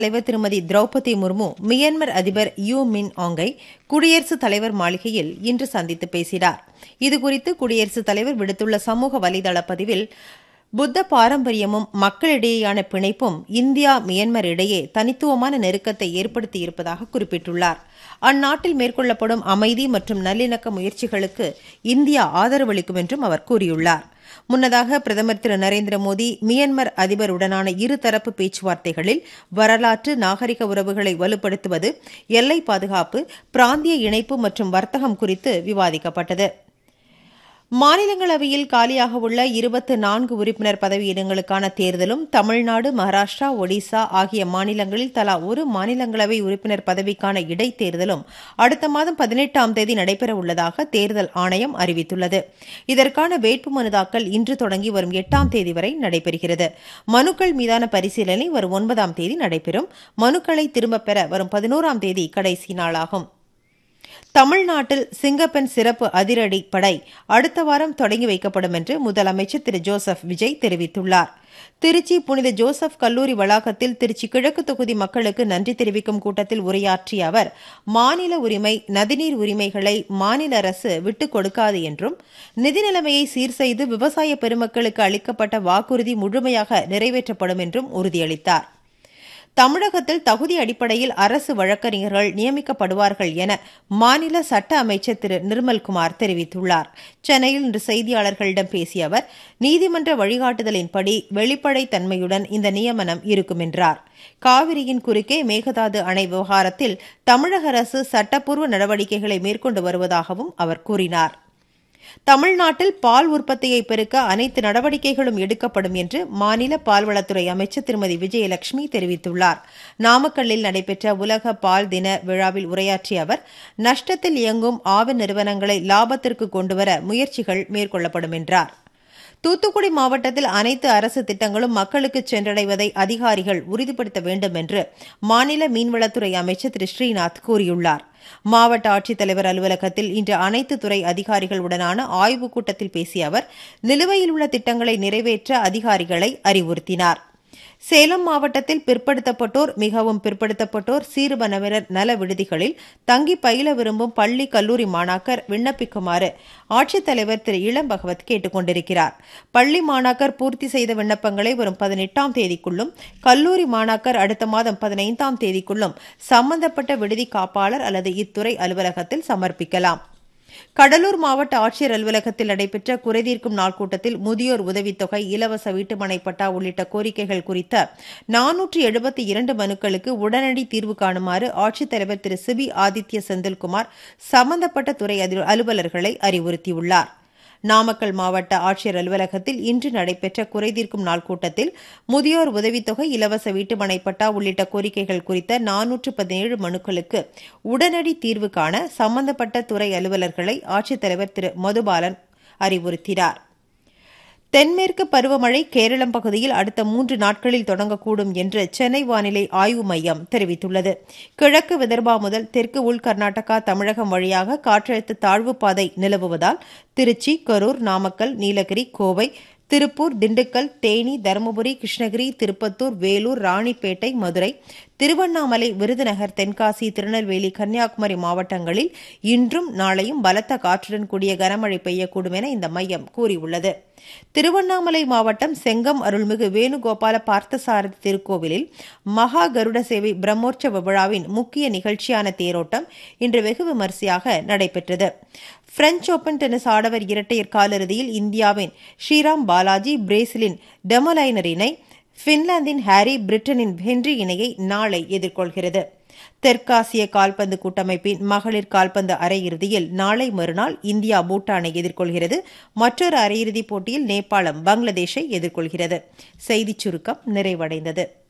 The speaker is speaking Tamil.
தலைவர் திருமதி திரௌபதி முர்மு மியான்மர் அதிபர் யூ மின் ஆங்கை குடியரசுத் தலைவர் மாளிகையில் இன்று சந்தித்து பேசினார் இதுகுறித்து குடியரசுத் தலைவர் விடுத்துள்ள சமூக வலைதள பதிவில் புத்த பாரம்பரியமும் மக்களிடையேயான பிணைப்பும் இந்தியா மியான்மர் இடையே தனித்துவமான நெருக்கத்தை ஏற்படுத்தியிருப்பதாக குறிப்பிட்டுள்ளார் அந்நாட்டில் மேற்கொள்ளப்படும் அமைதி மற்றும் நல்லிணக்க முயற்சிகளுக்கு இந்தியா ஆதரவளிக்கும் என்றும் அவர் கூறியுள்ளார் முன்னதாக பிரதமர் திரு நரேந்திர மோடி மியான்மர் அதிபருடனான இருதரப்பு பேச்சுவார்த்தைகளில் வரலாற்று நாகரிக உறவுகளை வலுப்படுத்துவது எல்லை பாதுகாப்பு பிராந்திய இணைப்பு மற்றும் வர்த்தகம் குறித்து விவாதிக்கப்பட்டது மாநிலங்களவையில் காலியாக உள்ள இருபத்து நான்கு உறுப்பினர் பதவியிடங்களுக்கான தேர்தலும் தமிழ்நாடு மகாராஷ்டிரா ஒடிசா ஆகிய மாநிலங்களில் தலா ஒரு மாநிலங்களவை உறுப்பினர் பதவிக்கான இடைத்தேர்தலும் அடுத்த மாதம் பதினெட்டாம் தேதி நடைபெற உள்ளதாக தேர்தல் ஆணையம் அறிவித்துள்ளது இதற்கான வேட்புமனு தாக்கல் இன்று தொடங்கி வரும் எட்டாம் தேதி வரை நடைபெறுகிறது மனுக்கள் மீதான பரிசீலனை வரும் ஒன்பதாம் தேதி நடைபெறும் மனுக்களை திரும்பப் பெற வரும் பதினோராம் தேதி கடைசி நாளாகும் தமிழ்நாட்டில் சிங்கப்பெண் சிறப்பு அதிரடி படை அடுத்த வாரம் தொடங்கி வைக்கப்படும் என்று முதலமைச்சர் திரு ஜோசப் விஜய் தெரிவித்துள்ளார் திருச்சி புனித ஜோசப் கல்லூரி வளாகத்தில் திருச்சி கிழக்கு தொகுதி மக்களுக்கு நன்றி தெரிவிக்கும் கூட்டத்தில் உரையாற்றிய அவர் மாநில உரிமை நதிநீர் உரிமைகளை மாநில அரசு விட்டுக் கொடுக்காது என்றும் நிதி நிலைமையை சீர் செய்து விவசாய பெருமக்களுக்கு அளிக்கப்பட்ட வாக்குறுதி முழுமையாக நிறைவேற்றப்படும் என்றும் உறுதியளித்தார் தமிழகத்தில் தகுதி அடிப்படையில் அரசு வழக்கறிஞர்கள் நியமிக்கப்படுவார்கள் என மாநில சட்ட அமைச்சர் திரு நிர்மல்குமார் தெரிவித்துள்ளார் சென்னையில் இன்று செய்தியாளர்களிடம் பேசிய அவர் நீதிமன்ற வழிகாட்டுதலின்படி வெளிப்படைத் தன்மையுடன் இந்த நியமனம் இருக்கும் என்றார் காவிரியின் குறுக்கே மேகதாது அணை விவகாரத்தில் தமிழக அரசு சட்டப்பூர்வ நடவடிக்கைகளை மேற்கொண்டு வருவதாகவும் அவர் கூறினார் தமிழ்நாட்டில் பால் உற்பத்தியை பெருக்க அனைத்து நடவடிக்கைகளும் எடுக்கப்படும் என்று மாநில பால்வளத்துறை அமைச்சர் திருமதி விஜயலட்சுமி தெரிவித்துள்ளார் நாமக்கல்லில் நடைபெற்ற உலக பால் தின விழாவில் உரையாற்றிய அவர் நஷ்டத்தில் இயங்கும் ஆவின் நிறுவனங்களை லாபத்திற்கு கொண்டுவர முயற்சிகள் மேற்கொள்ளப்படும் என்றார் தூத்துக்குடி மாவட்டத்தில் அனைத்து அரசு திட்டங்களும் மக்களுக்கு சென்றடைவதை அதிகாரிகள் உறுதிப்படுத்த வேண்டும் என்று மாநில மீன்வளத்துறை அமைச்சர் திரு ஸ்ரீநாத் கூறியுள்ளார் மாவட்ட ஆட்சித்தலைவர் அலுவலகத்தில் இன்று அனைத்து துறை அதிகாரிகளுடனான ஆய்வுக் கூட்டத்தில் பேசிய அவர் நிலுவையில் உள்ள திட்டங்களை நிறைவேற்ற அதிகாரிகளை அறிவுறுத்தினார் சேலம் மாவட்டத்தில் பிற்படுத்தப்பட்டோர் மிகவும் பிற்படுத்தப்பட்டோர் சீர்பனவினர் நல விடுதிகளில் தங்கி பயில விரும்பும் பள்ளி கல்லூரி மாணாக்கர் விண்ணப்பிக்குமாறு ஆட்சித்தலைவர் திரு இளம் பகவத் கேட்டுக் கொண்டிருக்கிறார் பள்ளி மாணாக்கர் பூர்த்தி செய்த விண்ணப்பங்களை வரும் பதினெட்டாம் தேதிக்குள்ளும் கல்லூரி மாணாக்கர் அடுத்த மாதம் பதினைந்தாம் தேதிக்குள்ளும் சம்பந்தப்பட்ட விடுதி காப்பாளர் அல்லது இத்துறை அலுவலகத்தில் சமர்ப்பிக்கலாம் கடலூர் மாவட்ட ஆட்சியர் அலுவலகத்தில் நடைபெற்ற குறைதீர்க்கும் நாள் கூட்டத்தில் முதியோர் உதவித்தொகை இலவச வீட்டுமனை பட்டா உள்ளிட்ட கோரிக்கைகள் குறித்த நானூற்று எழுபத்தி இரண்டு மனுக்களுக்கு உடனடி தீர்வு காணுமாறு ஆட்சித்தலைவர் திரு சிபி ஆதித்ய செந்தில்குமார் சம்பந்தப்பட்ட துறை அலுவலர்களை அறிவுறுத்தியுள்ளார் நாமக்கல் மாவட்ட ஆட்சியர் அலுவலகத்தில் இன்று நடைபெற்ற குறைதீர்க்கும் நாள் கூட்டத்தில் முதியோர் உதவித்தொகை இலவச வீட்டுமனை பட்டா உள்ளிட்ட கோரிக்கைகள் குறித்த நானூற்று பதினேழு மனுக்களுக்கு உடனடி தீர்வு காண சம்பந்தப்பட்ட துறை அலுவலர்களை ஆட்சித்தலைவர் திரு மதுபாலன் அறிவுறுத்தினார் தென்மேற்கு பருவமழை கேரளம் பகுதியில் அடுத்த மூன்று நாட்களில் தொடங்கக்கூடும் என்று சென்னை வானிலை ஆய்வு மையம் தெரிவித்துள்ளது கிழக்கு விதர்பா முதல் தெற்கு உள் கர்நாடகா தமிழகம் வழியாக காற்றழுத்த தாழ்வு பாதை நிலவுவதால் திருச்சி கரூர் நாமக்கல் நீலகிரி கோவை திருப்பூர் திண்டுக்கல் தேனி தருமபுரி கிருஷ்ணகிரி திருப்பத்தூர் வேலூர் ராணிப்பேட்டை மதுரை திருவண்ணாமலை விருதுநகர் தென்காசி திருநெல்வேலி கன்னியாகுமரி மாவட்டங்களில் இன்றும் நாளையும் பலத்த காற்றுடன் கூடிய கனமழை பெய்யக்கூடும் என இந்த மையம் கூறியுள்ளது திருவண்ணாமலை மாவட்டம் செங்கம் அருள்மிகு வேணுகோபால பார்த்தசாரதி திருக்கோவிலில் மகா கருட சேவை பிரம்மோற்சவ விழாவின் முக்கிய நிகழ்ச்சியான தேரோட்டம் இன்று வெகு விமரிசையாக நடைபெற்றது பிரெஞ்ச் ஓபன் டென்னிஸ் ஆடவர் இரட்டையர் காலிறுதியில் இந்தியாவின் ஸ்ரீராம் பாலாஜி பிரேசிலின் டெமோலைனர் இணை பின்லாந்தின் ஹாரி பிரிட்டனின் ஹென்றி இணையை நாளை எதிர்கொள்கிறது தெற்காசிய கால்பந்து கூட்டமைப்பின் மகளிர் கால்பந்து அரையிறுதியில் நாளை மறுநாள் இந்தியா பூட்டானை எதிர்கொள்கிறது மற்றொரு அரையிறுதிப் போட்டியில் நேபாளம் பங்களாதேஷை எதிர்கொள்கிறது செய்திச் சுருக்கம் நிறைவடைந்தது